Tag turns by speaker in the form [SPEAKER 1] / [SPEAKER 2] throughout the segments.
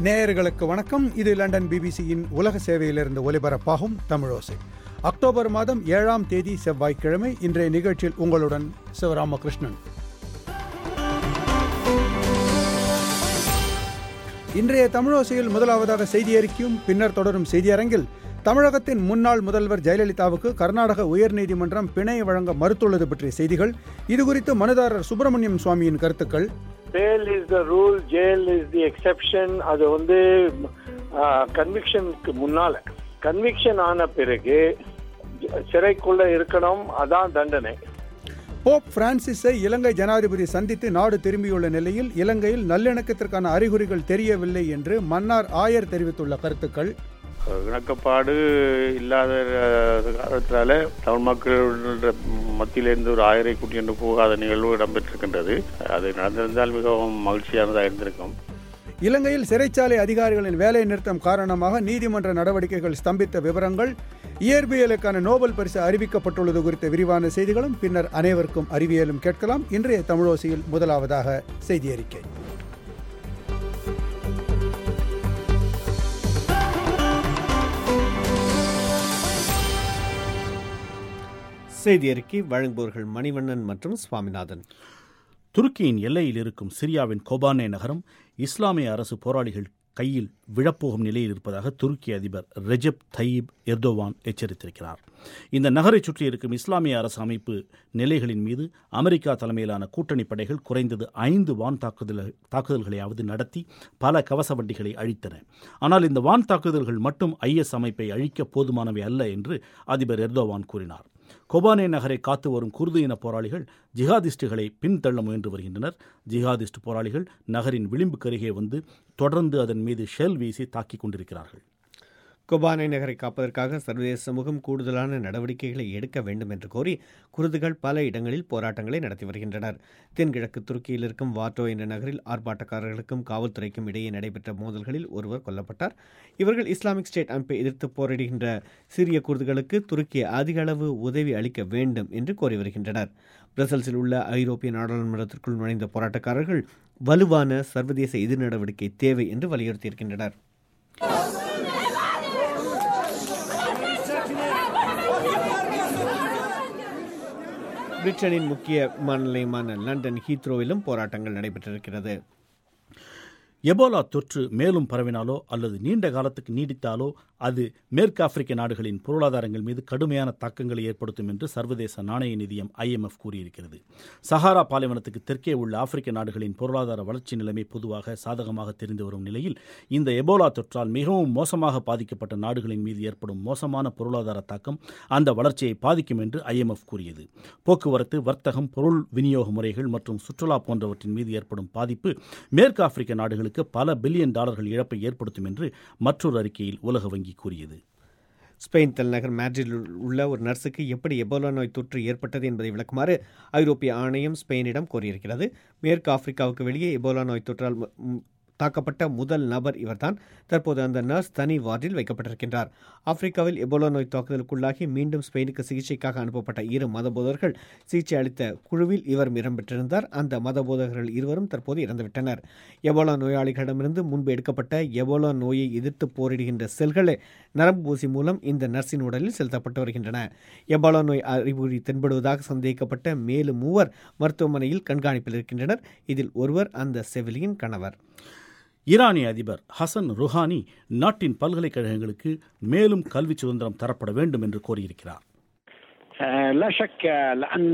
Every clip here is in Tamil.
[SPEAKER 1] நேயர்களுக்கு வணக்கம் இது லண்டன் பிபிசியின் உலக சேவையிலிருந்து ஒலிபரப்பாகும் தமிழோசை அக்டோபர் மாதம் ஏழாம் தேதி செவ்வாய்க்கிழமை இன்றைய நிகழ்ச்சியில் உங்களுடன் சிவராமகிருஷ்ணன் இன்றைய தமிழோசையில் முதலாவதாக செய்தி அறிக்கையும் பின்னர் தொடரும் செய்தியரங்கில் தமிழகத்தின் முன்னாள் முதல்வர் ஜெயலலிதாவுக்கு கர்நாடக உயர்நீதிமன்றம் பிணை வழங்க மறுத்துள்ளது பற்றிய செய்திகள் இதுகுறித்து மனுதாரர் சுப்பிரமணியம் சுவாமியின் கருத்துக்கள்
[SPEAKER 2] bail is the rule jail is the exception அது வந்து கன்விக்ஷனுக்கு முன்னால கன்விக்ஷன் ஆன பிறகு சிறைக்குள்ள இருக்கணும் அதான் தண்டனை
[SPEAKER 1] போப் பிரான்சிஸை இலங்கை ஜனாதிபதி சந்தித்து நாடு திரும்பியுள்ள நிலையில் இலங்கையில் நல்லிணக்கத்திற்கான அறிகுறிகள் தெரியவில்லை என்று மன்னார் ஆயர் தெரிவித்துள்ள கருத்துக்கள்
[SPEAKER 3] இணக்கப்பாடு இல்லாத காரணத்தினால தமிழ் மக்கள் மத்தியிலிருந்து ஒரு ஆயிரை கூட்டி போகாத நிகழ்வு இடம்பெற்றிருக்கின்றது அது நடந்திருந்தால் மிகவும் மகிழ்ச்சியானதாக இருந்திருக்கும்
[SPEAKER 1] இலங்கையில் சிறைச்சாலை அதிகாரிகளின் வேலை நிறுத்தம் காரணமாக நீதிமன்ற நடவடிக்கைகள் ஸ்தம்பித்த விவரங்கள் இயற்பியலுக்கான நோபல் பரிசு அறிவிக்கப்பட்டுள்ளது குறித்த விரிவான செய்திகளும் பின்னர் அனைவருக்கும் அறிவியலும் கேட்கலாம் இன்றைய தமிழோசையில் முதலாவதாக செய்தி அறிக்கை
[SPEAKER 4] செய்தி அறிக்கை வழங்குபவர்கள் மணிவண்ணன் மற்றும் சுவாமிநாதன்
[SPEAKER 5] துருக்கியின் எல்லையில் இருக்கும் சிரியாவின் கோபானே நகரம் இஸ்லாமிய அரசு போராளிகள் கையில் விழப்போகும் நிலையில் இருப்பதாக துருக்கி அதிபர் ரெஜப் தையீப் எர்தோவான் எச்சரித்திருக்கிறார் இந்த நகரை சுற்றி இருக்கும் இஸ்லாமிய அரசு அமைப்பு நிலைகளின் மீது அமெரிக்கா தலைமையிலான கூட்டணி படைகள் குறைந்தது ஐந்து வான் தாக்குதல் தாக்குதல்களையாவது நடத்தி பல கவச வண்டிகளை அழித்தன ஆனால் இந்த வான் தாக்குதல்கள் மட்டும் ஐஎஸ் அமைப்பை அழிக்க போதுமானவை அல்ல என்று அதிபர் எர்தோவான் கூறினார் கொபானே நகரை காத்து வரும் குர்து இன போராளிகள் ஜிஹாதிஸ்டுகளை பின்தள்ள முயன்று வருகின்றனர் ஜிஹாதிஸ்ட் போராளிகள் நகரின் விளிம்புக்கருகே வந்து தொடர்ந்து அதன் மீது ஷெல் வீசி தாக்கிக் கொண்டிருக்கிறார்கள்
[SPEAKER 4] கொபானை நகரை காப்பதற்காக சர்வதேச சமூகம் கூடுதலான நடவடிக்கைகளை எடுக்க வேண்டும் என்று கோரி குருதுகள் பல இடங்களில் போராட்டங்களை நடத்தி வருகின்றனர் தென்கிழக்கு துருக்கியில் இருக்கும் வாட்டோ என்ற நகரில் ஆர்ப்பாட்டக்காரர்களுக்கும் காவல்துறைக்கும் இடையே நடைபெற்ற மோதல்களில் ஒருவர் கொல்லப்பட்டார் இவர்கள் இஸ்லாமிக் ஸ்டேட் அமைப்பை எதிர்த்து போராடுகின்ற சிறிய குருதுகளுக்கு துருக்கி அதிக அளவு உதவி அளிக்க வேண்டும் என்று கோரி வருகின்றனர் பிரசல்ஸில் உள்ள ஐரோப்பிய நாடாளுமன்றத்திற்குள் நுழைந்த போராட்டக்காரர்கள் வலுவான சர்வதேச எதிர் நடவடிக்கை தேவை என்று வலியுறுத்தியிருக்கின்றனர் பிரிட்டனின் முக்கிய விமான நிலையமான லண்டன் ஹீத்ரோவிலும் போராட்டங்கள் நடைபெற்றிருக்கிறது
[SPEAKER 5] எபோலா தொற்று மேலும் பரவினாலோ அல்லது நீண்ட காலத்துக்கு நீடித்தாலோ அது மேற்கு ஆப்பிரிக்க நாடுகளின் பொருளாதாரங்கள் மீது கடுமையான தாக்கங்களை ஏற்படுத்தும் என்று சர்வதேச நாணய நிதியம் ஐஎம்எஃப் கூறியிருக்கிறது சஹாரா பாலைவனத்துக்கு தெற்கே உள்ள ஆப்பிரிக்க நாடுகளின் பொருளாதார வளர்ச்சி நிலைமை பொதுவாக சாதகமாக தெரிந்து வரும் நிலையில் இந்த எபோலா தொற்றால் மிகவும் மோசமாக பாதிக்கப்பட்ட நாடுகளின் மீது ஏற்படும் மோசமான பொருளாதார தாக்கம் அந்த வளர்ச்சியை பாதிக்கும் என்று ஐஎம்எஃப் கூறியது போக்குவரத்து வர்த்தகம் பொருள் விநியோக முறைகள் மற்றும் சுற்றுலா போன்றவற்றின் மீது ஏற்படும் பாதிப்பு மேற்கு ஆப்பிரிக்க நாடுகளுக்கு பல பில்லியன் டாலர்கள் இழப்பை ஏற்படுத்தும் என்று மற்றொரு அறிக்கையில் உலக வங்கி கூறியது
[SPEAKER 4] ஸ்பெயின் தலைநகர் மேட்ரிடில் உள்ள ஒரு நர்ஸுக்கு எப்படி எபோலா நோய் தொற்று ஏற்பட்டது என்பதை விளக்குமாறு ஐரோப்பிய ஆணையம் ஸ்பெயினிடம் கோரியிருக்கிறது மேற்கு ஆப்பிரிக்காவுக்கு வெளியே எபோலா நோய் தொற்றால் தாக்கப்பட்ட முதல் நபர் இவர்தான் தற்போது அந்த நர்ஸ் தனி வார்டில் வைக்கப்பட்டிருக்கின்றார் ஆப்பிரிக்காவில் எபோலா நோய் தாக்குதலுக்குள்ளாகி மீண்டும் ஸ்பெயினுக்கு சிகிச்சைக்காக அனுப்பப்பட்ட இரு மதபோதர்கள் சிகிச்சை அளித்த குழுவில் இவர் இடம்பெற்றிருந்தார் அந்த மதபோதகர்கள் இருவரும் தற்போது இறந்துவிட்டனர் எபோலா நோயாளிகளிடமிருந்து முன்பு எடுக்கப்பட்ட எபோலா நோயை எதிர்த்து போரிடுகின்ற செல்களை நரம்பு ஊசி மூலம் இந்த நர்ஸின் உடலில் செலுத்தப்பட்டு வருகின்றன எபோலா நோய் அறிகுறி தென்படுவதாக சந்தேகிக்கப்பட்ட மேலும் மூவர் மருத்துவமனையில் கண்காணிப்பில் இருக்கின்றனர் இதில் ஒருவர் அந்த செவிலியின் கணவர்
[SPEAKER 5] ஈரானிய அதிபர் ஹசன் ருஹானி நாட்டின் பல்கலைக்கழகங்களுக்கு மேலும் கல்வி சுதந்திரம் தரப்பட வேண்டும் என்று கோரியிருக்கிறார்
[SPEAKER 6] لا شك لان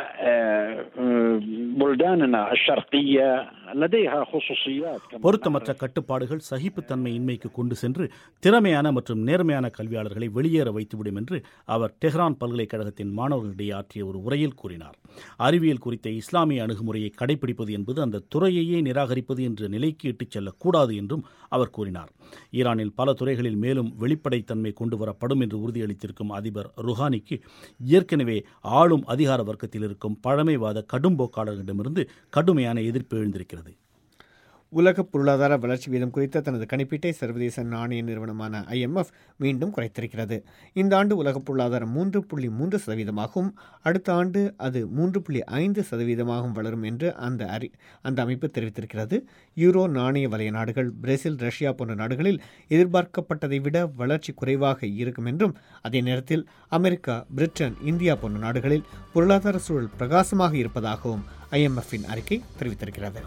[SPEAKER 6] بلداننا الشرقيه لديها خصوصيات
[SPEAKER 5] பொருத்தமற்ற கட்டுப்பாடுகள் சகிப்புத்தன்மை இன்மைக்கு கொண்டு சென்று திறமையான மற்றும் நேர்மையான கல்வியாளர்களை வெளியேற வைத்துவிடும் என்று அவர் டெஹ்ரான் பல்கலைக்கழகத்தின் மாணவர்களிடையே ஆற்றிய ஒரு உரையில் கூறினார் அறிவியல் குறித்த இஸ்லாமிய அணுகுமுறையை கடைபிடிப்பது என்பது அந்த துறையையே நிராகரிப்பது என்ற நிலைக்கு இட்டுச் செல்லக்கூடாது என்றும் அவர் கூறினார் ஈரானில் பல துறைகளில் மேலும் வெளிப்படைத்தன்மை கொண்டு வரப்படும் என்று உறுதியளித்திருக்கும் அதிபர் ருஹானிக்கு ஏற்கனவே ஆளும் அதிகார வர்க்கத்தில் இருக்கும் பழமைவாத கடும்போக்காளர்களிடமிருந்து கடுமையான எதிர்ப்பு எழுந்திருக்கிறது
[SPEAKER 4] உலக பொருளாதார வளர்ச்சி வீதம் குறித்த தனது கணிப்பீட்டை சர்வதேச நாணய நிறுவனமான ஐஎம்எஃப் மீண்டும் குறைத்திருக்கிறது இந்த ஆண்டு உலக பொருளாதாரம் மூன்று புள்ளி மூன்று சதவீதமாகவும் அடுத்த ஆண்டு அது மூன்று புள்ளி ஐந்து சதவீதமாகவும் வளரும் என்று அந்த அறி அந்த அமைப்பு தெரிவித்திருக்கிறது யூரோ நாணய வலய நாடுகள் பிரேசில் ரஷ்யா போன்ற நாடுகளில் எதிர்பார்க்கப்பட்டதை விட வளர்ச்சி குறைவாக இருக்கும் என்றும் அதே நேரத்தில் அமெரிக்கா பிரிட்டன் இந்தியா போன்ற நாடுகளில் பொருளாதார சூழல் பிரகாசமாக இருப்பதாகவும் ஐஎம்எஃப்பின் அறிக்கை தெரிவித்திருக்கிறது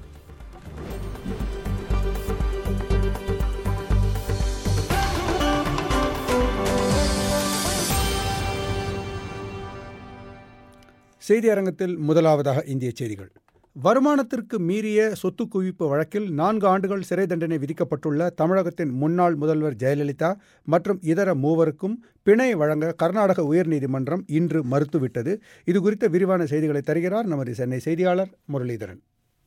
[SPEAKER 1] செய்தி அரங்கத்தில் முதலாவதாக இந்திய செய்திகள் வருமானத்திற்கு மீறிய சொத்து குவிப்பு வழக்கில் நான்கு ஆண்டுகள் சிறை தண்டனை விதிக்கப்பட்டுள்ள தமிழகத்தின் முன்னாள் முதல்வர் ஜெயலலிதா மற்றும் இதர மூவருக்கும் பிணை வழங்க கர்நாடக உயர்நீதிமன்றம் இன்று மறுத்துவிட்டது இது குறித்த விரிவான செய்திகளை தருகிறார் நமது சென்னை செய்தியாளர் முரளிதரன்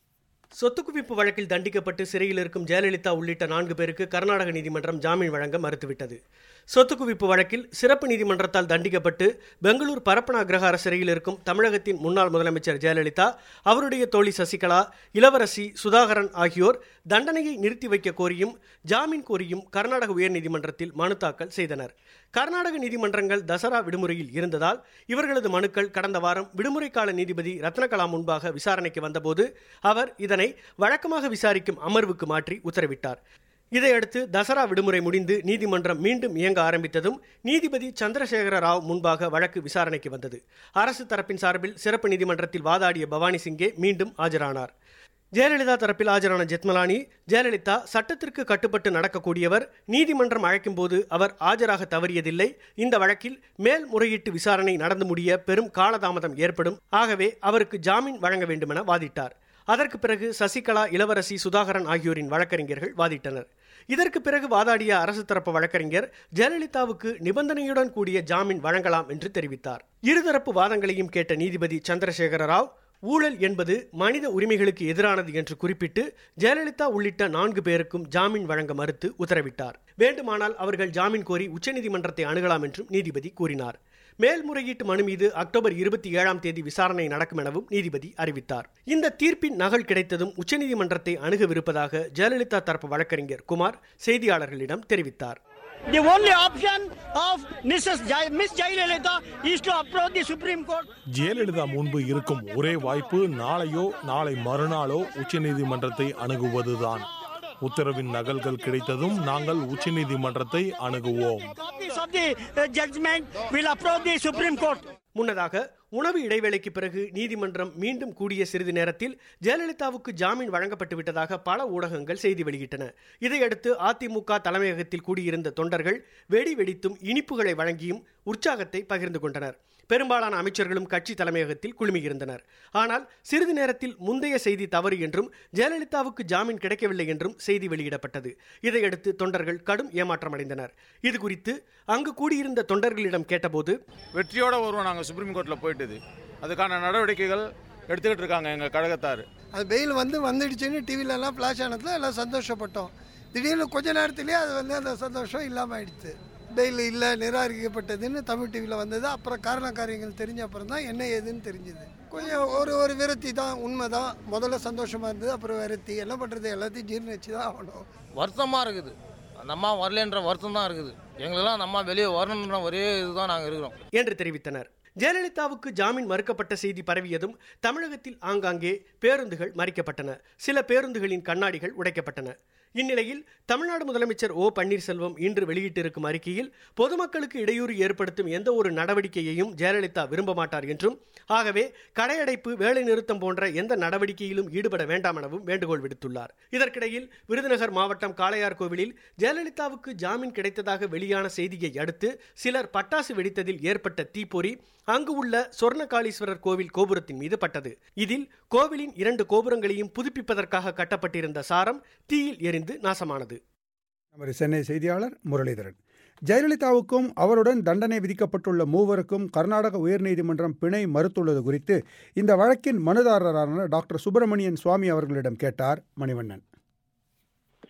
[SPEAKER 7] சொத்து குவிப்பு வழக்கில் தண்டிக்கப்பட்டு சிறையில் இருக்கும் ஜெயலலிதா உள்ளிட்ட நான்கு பேருக்கு கர்நாடக நீதிமன்றம் ஜாமீன் வழங்க மறுத்துவிட்டது சொத்து குவிப்பு வழக்கில் சிறப்பு நீதிமன்றத்தால் தண்டிக்கப்பட்டு பெங்களூர் பரப்பன அக்ரஹார சிறையில் இருக்கும் தமிழகத்தின் முன்னாள் முதலமைச்சர் ஜெயலலிதா அவருடைய தோழி சசிகலா இளவரசி சுதாகரன் ஆகியோர் தண்டனையை நிறுத்தி வைக்க கோரியும் ஜாமீன் கோரியும் கர்நாடக உயர்நீதிமன்றத்தில் மனு தாக்கல் செய்தனர் கர்நாடக நீதிமன்றங்கள் தசரா விடுமுறையில் இருந்ததால் இவர்களது மனுக்கள் கடந்த வாரம் விடுமுறை கால நீதிபதி ரத்னகலா முன்பாக விசாரணைக்கு வந்தபோது அவர் இதனை வழக்கமாக விசாரிக்கும் அமர்வுக்கு மாற்றி உத்தரவிட்டார் இதையடுத்து தசரா விடுமுறை முடிந்து நீதிமன்றம் மீண்டும் இயங்க ஆரம்பித்ததும் நீதிபதி சந்திரசேகர ராவ் முன்பாக வழக்கு விசாரணைக்கு வந்தது அரசு தரப்பின் சார்பில் சிறப்பு நீதிமன்றத்தில் வாதாடிய பவானி சிங்கே மீண்டும் ஆஜரானார் ஜெயலலிதா தரப்பில் ஆஜரான ஜெத்மலானி ஜெயலலிதா சட்டத்திற்கு கட்டுப்பட்டு நடக்கக்கூடியவர் நீதிமன்றம் அழைக்கும் போது அவர் ஆஜராக தவறியதில்லை இந்த வழக்கில் மேல்முறையீட்டு விசாரணை நடந்து முடிய பெரும் காலதாமதம் ஏற்படும் ஆகவே அவருக்கு ஜாமீன் வழங்க வேண்டுமென வாதிட்டார் அதற்கு பிறகு சசிகலா இளவரசி சுதாகரன் ஆகியோரின் வழக்கறிஞர்கள் வாதிட்டனர் இதற்கு பிறகு வாதாடிய அரசு தரப்பு வழக்கறிஞர் ஜெயலலிதாவுக்கு நிபந்தனையுடன் கூடிய ஜாமீன் வழங்கலாம் என்று தெரிவித்தார் இருதரப்பு வாதங்களையும் கேட்ட நீதிபதி சந்திரசேகர ராவ் ஊழல் என்பது மனித உரிமைகளுக்கு எதிரானது என்று குறிப்பிட்டு ஜெயலலிதா உள்ளிட்ட நான்கு பேருக்கும் ஜாமீன் வழங்க மறுத்து உத்தரவிட்டார் வேண்டுமானால் அவர்கள் ஜாமீன் கோரி உச்சநீதிமன்றத்தை அணுகலாம் என்றும் நீதிபதி கூறினார் மேல்முறையீட்டு மனு மீது அக்டோபர் இருபத்தி ஏழாம் தேதி விசாரணை நடக்கும் எனவும் நீதிபதி அறிவித்தார் இந்த தீர்ப்பின் நகல் கிடைத்ததும் உச்சநீதிமன்றத்தை அணுகவிருப்பதாக ஜெயலலிதா தரப்பு வழக்கறிஞர் குமார் செய்தியாளர்களிடம் தெரிவித்தார்
[SPEAKER 8] The only option of Mrs. Jai, Miss Jayalalitha is to approach the Supreme Court.
[SPEAKER 9] Jayalalithaa முன்பு இருக்கும் ஒரே வாய்ப்பு நாளையோ நாளை மறுநாளோ உச்சநீதிமன்றத்தை அணுகுவதுதான் உத்தரவின் நகல்கள் கிடைத்ததும் நாங்கள் உச்சநீதிமன்றத்தை அணுகுவோம்
[SPEAKER 8] Copies of the uh, judgment will approach the Supreme Court.
[SPEAKER 7] முன்னதாக உணவு இடைவேளைக்கு பிறகு நீதிமன்றம் மீண்டும் கூடிய சிறிது நேரத்தில் ஜெயலலிதாவுக்கு ஜாமீன் வழங்கப்பட்டு விட்டதாக பல ஊடகங்கள் செய்தி வெளியிட்டன இதையடுத்து அதிமுக தலைமையகத்தில் கூடியிருந்த தொண்டர்கள் வெடி வெடித்தும் இனிப்புகளை வழங்கியும் உற்சாகத்தை பகிர்ந்து கொண்டனர் பெரும்பாலான அமைச்சர்களும் கட்சி தலைமையகத்தில் குழுமியிருந்தனர் ஆனால் சிறிது நேரத்தில் முந்தைய செய்தி தவறு என்றும் ஜெயலலிதாவுக்கு ஜாமீன் கிடைக்கவில்லை என்றும் செய்தி வெளியிடப்பட்டது இதையடுத்து தொண்டர்கள் கடும் ஏமாற்றமடைந்தனர் இது குறித்து அங்கு கூடியிருந்த தொண்டர்களிடம் கேட்டபோது
[SPEAKER 10] வெற்றியோட வருவோம் நாங்கள் சுப்ரீம் கோர்ட்டில் போயிட்டது அதுக்கான நடவடிக்கைகள் எடுத்துக்கிட்டு இருக்காங்க எங்கள் கழகத்தார்
[SPEAKER 11] அது பெயில் வந்து வந்துடுச்சுன்னு டிவிலெல்லாம் ஃப்ளாஷ் ஆனதில் எல்லாம் சந்தோஷப்பட்டோம் திடீர்னு கொஞ்ச நேரத்திலேயே அது வந்து அந்த சந்தோஷம் இல்லாமல் ஆயிடுச்சு பெயில் இல்லை நிராகரிக்கப்பட்டதுன்னு தமிழ் டிவியில் வந்தது அப்புறம் காரண காரியங்கள் தெரிஞ்ச அப்புறம் தான் என்ன ஏதுன்னு தெரிஞ்சுது கொஞ்சம் ஒரு ஒரு விரக்தி தான் உண்மை தான் முதல்ல சந்தோஷமாக இருந்தது அப்புறம் விரக்தி என்ன பண்ணுறது எல்லாத்தையும் ஜீர்ணிச்சு தான் ஆகணும்
[SPEAKER 12] வருத்தமாக இருக்குது அந்த அம்மா வரலன்ற வருத்தம் தான் இருக்குது எங்களெல்லாம் அந்த அம்மா வெளியே வரணுன்ற ஒரே இதுதான் நாங்கள் இருக்கிறோம்
[SPEAKER 7] என்று தெரிவித்தனர் ஜெயலலிதாவுக்கு ஜாமீன் மறுக்கப்பட்ட செய்தி பரவியதும் தமிழகத்தில் ஆங்காங்கே பேருந்துகள் மறிக்கப்பட்டன சில பேருந்துகளின் கண்ணாடிகள் உடைக்கப்பட்டன இந்நிலையில் தமிழ்நாடு முதலமைச்சர் ஓ பன்னீர்செல்வம் இன்று வெளியிட்டிருக்கும் அறிக்கையில் பொதுமக்களுக்கு இடையூறு ஏற்படுத்தும் எந்த ஒரு நடவடிக்கையையும் ஜெயலலிதா விரும்ப மாட்டார் என்றும் ஆகவே கடையடைப்பு வேலை நிறுத்தம் போன்ற எந்த நடவடிக்கையிலும் ஈடுபட வேண்டாம் எனவும் வேண்டுகோள் விடுத்துள்ளார் இதற்கிடையில் விருதுநகர் மாவட்டம் காளையார் கோவிலில் ஜெயலலிதாவுக்கு ஜாமீன் கிடைத்ததாக வெளியான செய்தியை அடுத்து சிலர் பட்டாசு வெடித்ததில் ஏற்பட்ட தீப்பொறி அங்கு உள்ள சொர்ணகாளீஸ்வரர் கோவில் கோபுரத்தின் மீது பட்டது இதில் கோவிலின் இரண்டு கோபுரங்களையும் புதுப்பிப்பதற்காக கட்டப்பட்டிருந்த சாரம் தீயில் எரிந்து நாசமானது
[SPEAKER 1] நமது சென்னை செய்தியாளர் முரளிதரன் ஜெயலலிதாவுக்கும் அவருடன் தண்டனை விதிக்கப்பட்டுள்ள மூவருக்கும் கர்நாடக உயர்நீதிமன்றம் பிணை மறுத்துள்ளது குறித்து இந்த வழக்கின் மனுதாரரான டாக்டர் சுப்பிரமணியன் சுவாமி அவர்களிடம் கேட்டார் மணிவண்ணன்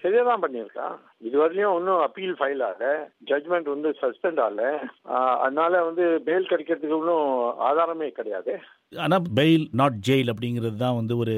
[SPEAKER 2] சரியா தான் பண்ணியிருக்கான் இதுவரையிலும் ஒன்றும் அப்பீல் ஃபைல் ஆகல ஜட்மெண்ட் வந்து சஸ்பெண்ட் ஆகல ஆஹ் அதனால வந்து பெயில் கிடைக்கிறதுக்கு ஒன்றும் ஆதாரமே கிடையாது
[SPEAKER 5] ஆனால் பெயில் நாட் ஜெயில் அப்படிங்கிறது தான் வந்து ஒரு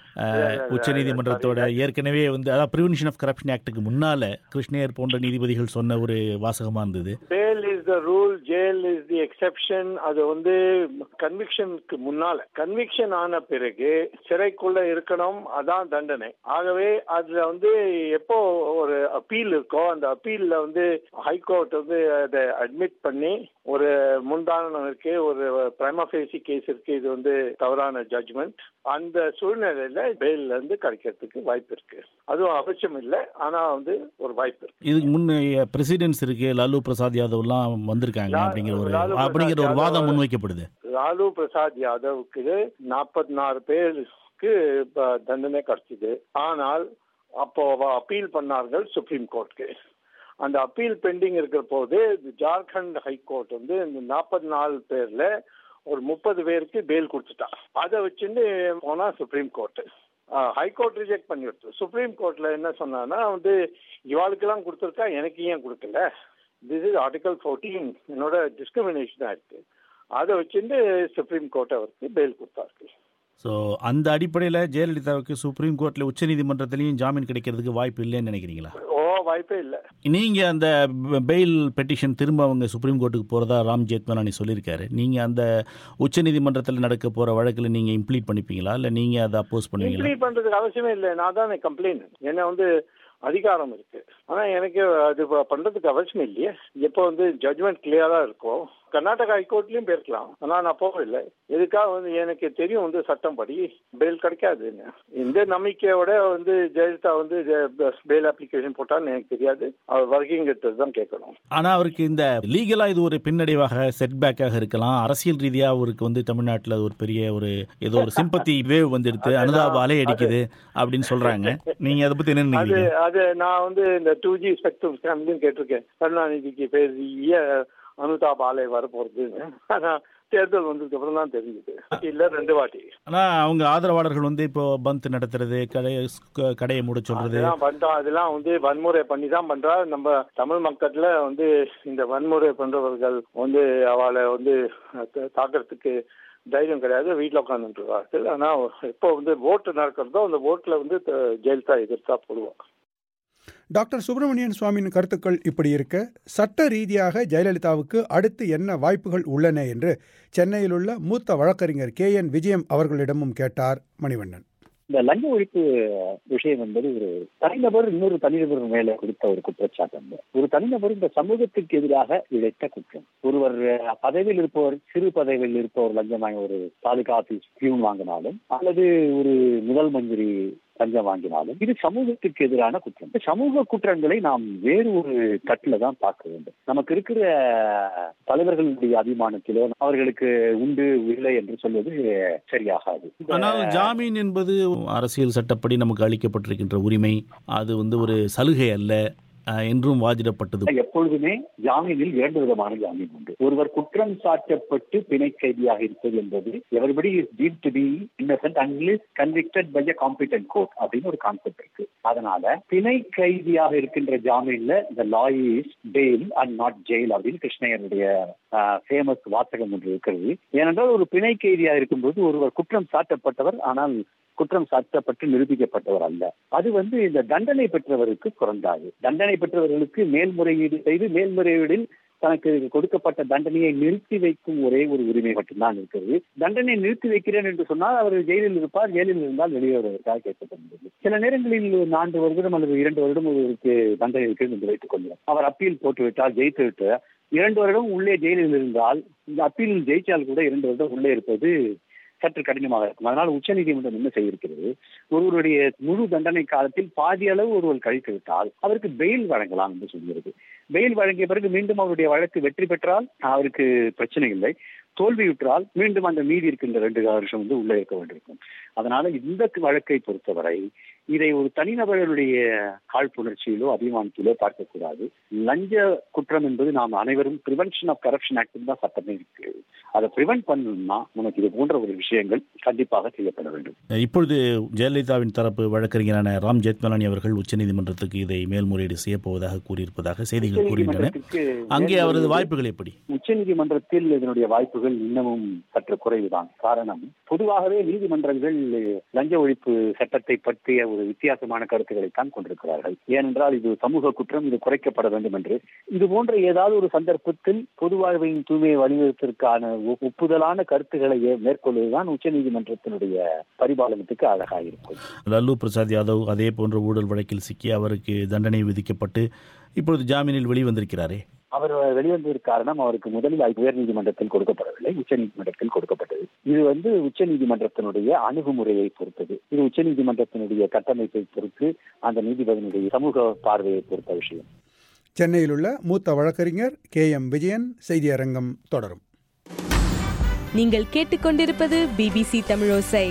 [SPEAKER 5] உச்சநீதிமன்றத்தோட ஏற்கனவே வந்து அதாவது ப்ரிவென்ஷன் ஆஃப் கரப்ஷன் ஆக்டுக்கு முன்னால கிருஷ்ணயர் போன்ற நீதிபதிகள் சொன்ன ஒரு வாசகமாக இருந்தது
[SPEAKER 2] bail is the rule jail is the exception அது வந்து கன்விக்ஷனுக்கு முன்னால கன்விக்ஷன் ஆன பிறகு சிறைக்குள்ள இருக்கணும் அதான் தண்டனை ஆகவே அதுல வந்து எப்போ ஒரு அப்பீல் இருக்கோ அந்த அப்பீல்ல வந்து ஹைகோர்ட் வந்து அதை அட்மிட் பண்ணி ஒரு முன்தாரணம் இருக்கு ஒரு பிரைமஃபேசி கேஸ் இருக்கு இது வந்து தவறான ஜட்ஜ்மெண்ட் அந்த சூழ்நிலையில பெயில்ல இருந்து கிடைக்கிறதுக்கு வாய்ப்பு இருக்கு அதுவும் அவசியம் இல்லை ஆனா வந்து ஒரு வாய்ப்பு இருக்கு
[SPEAKER 5] இதுக்கு முன்னே பிரசிடென்ட்ஸ் இருக்கு லாலு பிரசாத் யாதவ்லாம் வந்திருக்காங்க அப்படிங்கிற ஒரு
[SPEAKER 2] லாலு பிரசாத்
[SPEAKER 5] அப்படிங்கிற ஒரு வாதம்
[SPEAKER 2] யாதவ்
[SPEAKER 5] முன்வைக்கப்படுது
[SPEAKER 2] லாலு பிரசாத் யாதவுக்கு நாற்பத்தி நாலு பேருக்கு இப்ப தண்டனை கிடைச்சது ஆனால் அப்போ அப்பீல் பண்ணார்கள் சுப்ரீம் கோர்ட்க்கு அந்த அப்பீல் பெண்டிங் இருக்கிற போது ஜார்க்கண்ட் ஹைகோர்ட் வந்து இந்த நாற்பத்தி நாலு பேர்ல ஒரு முப்பது பேருக்கு பெயில் கொடுத்துட்டா அதை வச்சுட்டு போனா சுப்ரீம் கோர்ட் ஹைகோர்ட் ரிஜெக்ட் பண்ணிடுச்சு சுப்ரீம் கோர்ட்ல என்ன சொன்னான்னா வந்து இவாளுக்கெல்லாம் கொடுத்துருக்கா எனக்கு ஏன் கொடுக்கல திஸ் இஸ் ஆர்டிகல் ஃபோர்டீன் என்னோட டிஸ்கிரிமினேஷனாக இருக்கு அதை வச்சுட்டு சுப்ரீம் கோர்ட் அவருக்கு பெயில் கொடுத்தார்கள்
[SPEAKER 5] ஸோ அந்த அடிப்படையில் ஜெயலலிதாவுக்கு சுப்ரீம் கோர்ட்டில் உச்சநீதிமன்றத்திலையும் ஜாமீன் கிடைக்கிறதுக்கு வாய்ப்பு இல்லைன்னு நினைக்கிறீங்களா
[SPEAKER 2] ஓ வாய்ப்பே இல்லை
[SPEAKER 5] நீங்க அந்த பெயில் பெட்டிஷன் திரும்ப அவங்க சுப்ரீம் கோர்ட்டுக்கு போறதா ராம் ஜேத்மலானி சொல்லியிருக்காரு நீங்க அந்த உச்சநீதிமன்றத்தில் நடக்க போற வழக்கில் நீங்க இம்ப்ளீட் பண்ணிப்பீங்களா இல்ல நீங்க அதை அப்போஸ் பண்ணுவீங்களா
[SPEAKER 2] இம்ப்ளீட் பண்றதுக்கு அவசியமே இல்லை நான் தான் கம்ப்ளைண்ட் என்ன வந்து அதிகாரம் இருக்கு ஆனா எனக்கு அது ப- பண்றதுக்கு அவசியம் இல்லையே எப்போ வந்து ஜட்மெண்ட் கிளியரா இருக்கும் கர்நாடகா ஹைகோர்ட்லயும் போயிருக்கலாம் ஆனா நான் போகவில்லை எதுக்காக வந்து எனக்கு தெரியும் வந்து சட்டம் படி பெயில் கிடைக்காதுன்னு இந்த நம்பிக்கையோட வந்து ஜெயலலிதா வந்து பெயில் அப்ளிகேஷன் போட்டான்னு எனக்கு தெரியாது அவர் வர்க்கிங்கிறது தான் கேட்கணும்
[SPEAKER 5] ஆனா அவருக்கு இந்த லீகலா இது ஒரு பின்னடைவாக செட்பேக்காக இருக்கலாம் அரசியல் ரீதியா அவருக்கு வந்து தமிழ்நாட்டுல ஒரு பெரிய ஒரு ஏதோ ஒரு சிம்பத்தி வேவ் வந்துடுது அனுதாப அலை அடிக்குது அப்படின்னு சொல்றாங்க நீங்க அதை பத்தி என்ன
[SPEAKER 2] அது
[SPEAKER 5] நினைக்கிறீங்க
[SPEAKER 2] அது நான் வந்து இந்த டூ ஜி ஸ்பெக்ட்ரம் ஃபேமிலியும் கேட்டிருக்கேன் கருணாநிதிக்கு பெரிய அனுதாப் ஆலை வரப்போறதுன்னு ஆனா தேர்தல் வந்ததுக்கு அப்புறம் தான் தெரிஞ்சது இல்ல ரெண்டு வாட்டி
[SPEAKER 5] ஆனா அவங்க ஆதரவாளர்கள் வந்து இப்போ பந்த் நடத்துறது கடை கடையை மூட சொல்றது
[SPEAKER 2] அதெல்லாம் பண்றோம் அதெல்லாம் வந்து வன்முறை பண்ணி தான் பண்றா நம்ம தமிழ் மக்கள்ல வந்து இந்த வன்முறை பண்றவர்கள் வந்து அவளை வந்து தா- தாக்குறதுக்கு தைரியம் கிடையாது வீட்டில் உட்காந்துருக்கார்கள் ஆனா எப்போ வந்து ஓட்டு நடக்கிறதோ அந்த ஓட்டுல வந்து த- ஜெயலலிதா எதிர்த்தா போடுவாங்க
[SPEAKER 1] டாக்டர் சுப்பிரமணியன் சுவாமியின் கருத்துக்கள் இப்படி இருக்க சட்ட ரீதியாக ஜெயலலிதாவுக்கு அடுத்து என்ன வாய்ப்புகள் உள்ளன என்று சென்னையில் உள்ள மூத்த வழக்கறிஞர் கே என் விஜயம் அவர்களிடமும் கேட்டார் மணிவண்ணன்
[SPEAKER 13] இந்த லஞ்ச ஒழிப்பு விஷயம் என்பது ஒரு தனிநபர் இன்னொரு தனிநபர் மேல கொடுத்த ஒரு குற்றச்சாட்டு அல்ல ஒரு தனிநபர் இந்த சமூகத்திற்கு எதிராக இழைத்த குற்றம் ஒருவர் அஹ், பதவியில் இருப்பவர் சிறு பதவியில் இருப்பவர் லஞ்சம் வாங்கி ஒரு தாலுகா ஆபீஸ் பியூன் வாங்கினாலும் அல்லது ஒரு முதல் மந்திரி லஞ்சம் வாங்கினாலும் இது சமூகத்திற்கு எதிரான குற்றம் இந்த சமூக குற்றங்களை நாம் வேறு ஒரு தட்டுல தான் பார்க்க வேண்டும் நமக்கு இருக்கிற தலைவர்களுடைய அபிமானத்திலோ அவர்களுக்கு உண்டு இல்லை என்று சொல்வது சரியாகாது இந்த-
[SPEAKER 5] ஆனால் ஜாமீன் என்பது அரசியல் சட்டப்படி நமக்கு அளிக்கப்பட்டிருக்கின்ற உரிமை அது வந்து ஒரு சலுகை அல்ல அஹ், என்றும் வாதிடப்பட்டது
[SPEAKER 13] எப்பொழுதுமே ஜாமீனில் இரண்டு விதமான ஜாமீன் உண்டு ஒருவர் குற்றம் சாட்டப்பட்டு பிணை கைதியாக இருப்பது என்பது everybody is deemed to be innocent unless convicted by a competent court அப்படின்னு ஒரு கான்செப்ட் இருக்கு அதனால பிணை கைதியாக இருக்கின்ற ஜாமீன்ல இந்த law is bail and not jail அப்படின்னு கிருஷ்ணயருடைய ஃபேமஸ் வாசகம் ஒன்று இருக்கிறது ஏனென்றால் ஒரு பிணை கைதியாக இருக்கும்போது ஒருவர் குற்றம் சாட்டப்பட்டவர் ஆனால் குற்றம் சாட்டப்பட்டு நிரூபிக்கப்பட்டவர் அல்ல அது வந்து இந்த தண்டனை பெற்றவருக்கு குறைந்தாது தண்டனை பெற்றவர்களுக்கு மேல்முறையீடு செய்து மேல்முறையீடில் தனக்கு கொடுக்கப்பட்ட தண்டனையை நிறுத்தி வைக்கும் ஒரே ஒரு உரிமை மட்டும்தான் இருக்கிறது தண்டனை நிறுத்தி வைக்கிறேன் என்று சொன்னால் அவர் ஜெயிலில் இருப்பார் ஜெயிலில் இருந்தால் வெளியே வருவதற்காக கேட்கப்படுகிறது சில நேரங்களில் நான்கு வருடம் அல்லது இரண்டு வருடம் ஒருவருக்கு தண்டனை இருக்கிறது என்று வைத்துக் கொள்கிறோம் அவர் அப்பீல் போட்டு விட்டால் ஜெயித்து விட்டு இரண்டு வருடம் உள்ளே ஜெயிலில் இருந்தால் இந்த அப்பீலில் ஜெயித்தால் கூட இரண்டு வருடம் உள்ளே இருப்பது சற்று கடினமாக இருக்கும் அதனால் உச்சநீதிமன்றம் என்ன செய்திருக்கிறது ஒருவருடைய முழு தண்டனை காலத்தில் பாதி அளவு ஒருவர் கழித்து விட்டால் அவருக்கு பெயில் வழங்கலாம் என்று சொல்கிறது பெயில் வழங்கிய பிறகு மீண்டும் அவருடைய வழக்கு வெற்றி பெற்றால் அவருக்கு பிரச்சனை இல்லை தோல்வியுற்றால் மீண்டும் அந்த மீதி இருக்கின்ற ரெண்டு வருஷம் வந்து உள்ளே இருக்க வேண்டியிருக்கும் அதனால இந்த வழக்கை பொறுத்தவரை இதை ஒரு தனிநபர்களுடைய காழ்ப்புணர்ச்சியிலோ அபிமானத்திலோ பார்க்கக்கூடாது லஞ்ச குற்றம் என்பது நாம் அனைவரும் பிரிவென்ஷன் ஆஃப் கரப்ஷன் ஆக்ட் தான் சட்டமே இருக்கு அதை பிரிவென்ட் பண்ணணும்னா உனக்கு இது போன்ற ஒரு விஷயங்கள் கண்டிப்பாக செய்யப்பட வேண்டும்
[SPEAKER 5] இப்பொழுது ஜெயலலிதாவின் தரப்பு வழக்கறிஞரான ராம் ஜெத்மலானி அவர்கள் உச்சநீதிமன்றத்துக்கு இதை மேல்முறையீடு செய்யப்போவதாக கூறியிருப்பதாக செய்திகள் கூறுகின்றன
[SPEAKER 13] உச்சநீதிமன்றத்திற்கு
[SPEAKER 5] அங்கே அவரது
[SPEAKER 13] மேல்முறையீடு
[SPEAKER 5] வாய்ப்புகள் எப்படி
[SPEAKER 13] உச்சநீதிமன்றத்தில் இதனுடைய வாய்ப்புகள் இன்னமும் சற்று குறைவுதான் காரணம் பொதுவாகவே நீதிமன்றங்கள் லஞ்ச ஒழிப்பு சட்டத்தை பற்றிய ஒரு வித்தியாசமான கருத்துக்களைத்தான் கொண்டிருக்கிறார்கள் ஏனென்றால் இது சமூக குற்றம் இது குறைக்கப்பட வேண்டும் என்று இது போன்ற ஏதாவது ஒரு சந்தர்ப்பத்தில் பொது வாழ்வையின் தூய்மையை வலியுறுத்தற்கான ஒ- ஒப்புதலான கருத்துக்களை ஏ- மேற்கொள்வதுதான் உச்சநீதிமன்றத்தினுடைய பரிபாலனத்துக்கு அழகாக இருக்கும்
[SPEAKER 5] லல்லு பிரசாத் யாதவ் அதே போன்ற ஊழல் வழக்கில் சிக்கி அவருக்கு தண்டனை விதிக்கப்பட்டு இப்பொழுது ஜாமீனில் வெளிவந்திருக்கிறாரே
[SPEAKER 13] அவர் வெளிவந்ததற்கு காரணம் அவருக்கு முதலில் உயர் நீதிமன்றத்தில் கொடுக்கப்படவில்லை உச்ச நீதிமன்றத்தில் கொடுக்கப்பட்டது இது வந்து உச்ச நீதிமன்றத்தினுடைய அணுகுமுறையை பொறுத்தது இது உச்ச நீதிமன்றத்தினுடைய கட்டமைப்பை பொறுத்து அந்த நீதிபதியினுடைய சமூக பார்வையை பொறுத்த விஷயம்
[SPEAKER 1] சென்னையில் உள்ள மூத்த வழக்கறிஞர் கே எம் விஜயன் செய்தி அரங்கம் தொடரும்
[SPEAKER 14] நீங்கள் கேட்டுக்கொண்டிருப்பது பிபிசி தமிழோசை